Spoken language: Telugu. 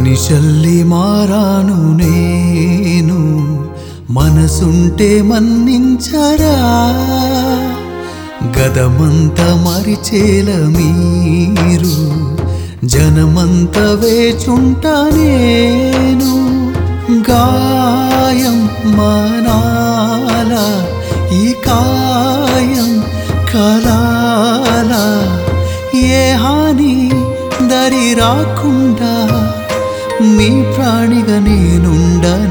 మనిషల్లి మారాను నేను మనసుంటే మన్నించరా గదమంత మరిచేల మీరు జనమంత వేచుంటా నేను గాయం మనాల ఈ కాయం కలాల ఏ హాని దరి రాకుండా మీ ప్రాణిగా నేనుండనా